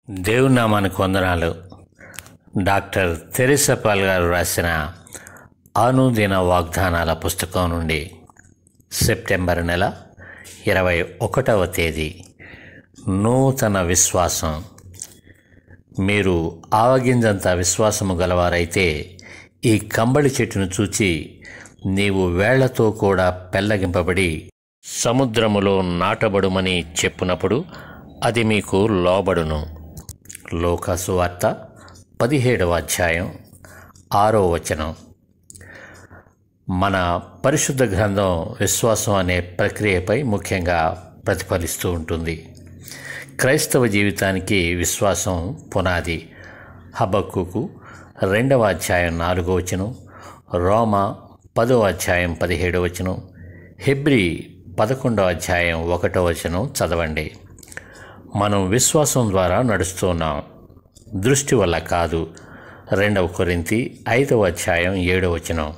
దేవునామానికి వందనాలు డాక్టర్ తెరిసపాల్ గారు రాసిన అనుదిన వాగ్దానాల పుస్తకం నుండి సెప్టెంబర్ నెల ఇరవై ఒకటవ తేదీ నూతన విశ్వాసం మీరు ఆవగింజంత విశ్వాసము గలవారైతే ఈ కంబళి చెట్టును చూచి నీవు వేళ్లతో కూడా పెల్లగింపబడి సముద్రములో నాటబడుమని చెప్పునప్పుడు అది మీకు లోబడును లోకాసు వార్త పదిహేడవ అధ్యాయం ఆరో వచనం మన పరిశుద్ధ గ్రంథం విశ్వాసం అనే ప్రక్రియపై ముఖ్యంగా ప్రతిఫలిస్తూ ఉంటుంది క్రైస్తవ జీవితానికి విశ్వాసం పునాది హబక్కుకు రెండవ అధ్యాయం నాలుగో వచనం రోమ పదో అధ్యాయం పదిహేడవ వచనం హెబ్రి పదకొండవ అధ్యాయం ఒకటో వచనం చదవండి మనం విశ్వాసం ద్వారా నడుస్తున్నాం దృష్టి వల్ల కాదు రెండవ కొరింతి ఐదవ అధ్యాయం ఏడవ వచనం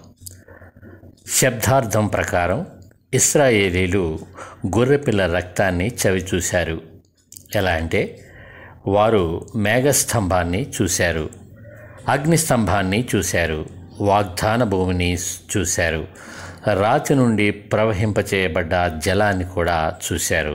శబ్దార్థం ప్రకారం ఇస్రాయేలీలు గొర్రెపిల్ల రక్తాన్ని చవిచూశారు ఎలా అంటే వారు మేఘస్తంభాన్ని చూశారు అగ్నిస్తంభాన్ని చూశారు వాగ్దాన భూమిని చూశారు రాతి నుండి ప్రవహింపచేయబడ్డ జలాన్ని కూడా చూశారు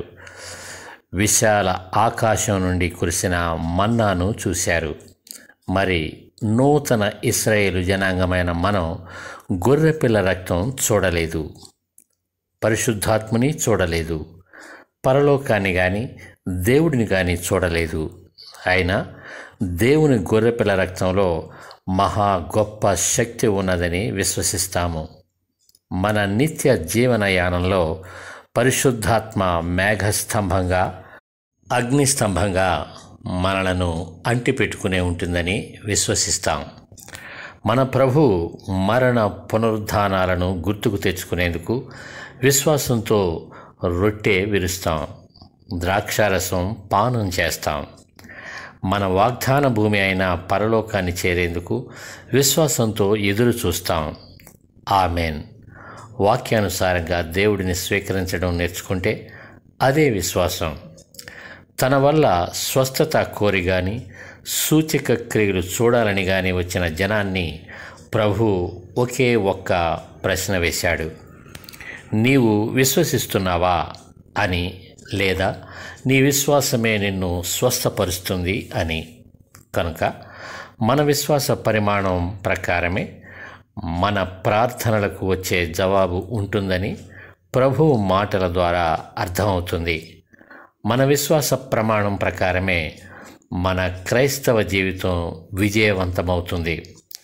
విశాల ఆకాశం నుండి కురిసిన మన్నాను చూశారు మరి నూతన ఇస్రాయేలు జనాంగమైన మనం గొర్రెపిల్ల రక్తం చూడలేదు పరిశుద్ధాత్మని చూడలేదు పరలోకాన్ని కానీ దేవుడిని కానీ చూడలేదు అయినా దేవుని గొర్రెపిల్ల రక్తంలో మహా గొప్ప శక్తి ఉన్నదని విశ్వసిస్తాము మన నిత్య జీవన యానంలో పరిశుద్ధాత్మ మేఘస్తంభంగా అగ్నిస్తంభంగా మనలను అంటిపెట్టుకునే ఉంటుందని విశ్వసిస్తాం మన ప్రభు మరణ పునరుద్ధానాలను గుర్తుకు తెచ్చుకునేందుకు విశ్వాసంతో రొట్టె విరుస్తాం ద్రాక్షారసం పానం చేస్తాం మన వాగ్దాన భూమి అయిన పరలోకాన్ని చేరేందుకు విశ్వాసంతో ఎదురు చూస్తాం ఆమెన్ వాక్యానుసారంగా దేవుడిని స్వీకరించడం నేర్చుకుంటే అదే విశ్వాసం తన వల్ల స్వస్థత కోరి కానీ సూచక క్రియలు చూడాలని కానీ వచ్చిన జనాన్ని ప్రభు ఒకే ఒక్క ప్రశ్న వేశాడు నీవు విశ్వసిస్తున్నావా అని లేదా నీ విశ్వాసమే నిన్ను స్వస్థపరుస్తుంది అని కనుక మన విశ్వాస పరిమాణం ప్రకారమే మన ప్రార్థనలకు వచ్చే జవాబు ఉంటుందని ప్రభువు మాటల ద్వారా అర్థమవుతుంది మన విశ్వాస ప్రమాణం ప్రకారమే మన క్రైస్తవ జీవితం విజయవంతమవుతుంది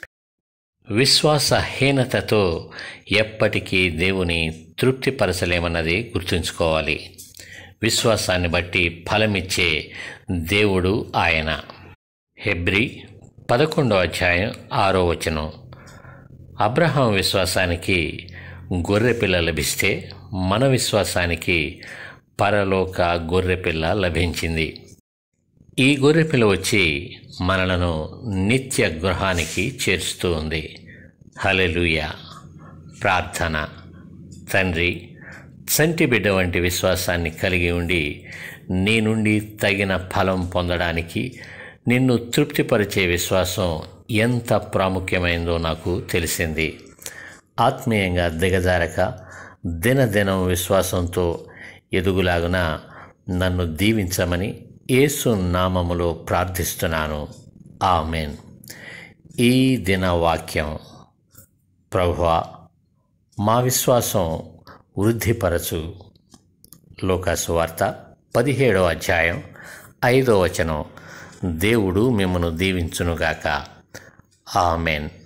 విశ్వాసహీనతతో ఎప్పటికీ దేవుని తృప్తిపరచలేమన్నది గుర్తుంచుకోవాలి విశ్వాసాన్ని బట్టి ఫలమిచ్చే దేవుడు ఆయన హెబ్రి పదకొండో అధ్యాయం ఆరో వచనం అబ్రహాం విశ్వాసానికి గొర్రెపిల్ల లభిస్తే మన విశ్వాసానికి పరలోక గొర్రెపిల్ల లభించింది ఈ గొర్రెపిల్ల వచ్చి మనలను నిత్య గృహానికి చేర్చుతూ ఉంది హలెలుయ ప్రార్థన తండ్రి చంటి బిడ్డ వంటి విశ్వాసాన్ని కలిగి ఉండి నీ నుండి తగిన ఫలం పొందడానికి నిన్ను తృప్తిపరిచే విశ్వాసం ఎంత ప్రాముఖ్యమైందో నాకు తెలిసింది ఆత్మీయంగా దిగజారక దినదినం విశ్వాసంతో ఎదుగులాగున నన్ను దీవించమని యేసు నామములో ప్రార్థిస్తున్నాను ఆమెన్ ఈ దిన వాక్యం ప్రభువా మా విశ్వాసం వృద్ధిపరచు లోకాసు వార్త పదిహేడవ అధ్యాయం ఐదో వచనం దేవుడు మిమ్మను దీవించునుగాక ఆమెన్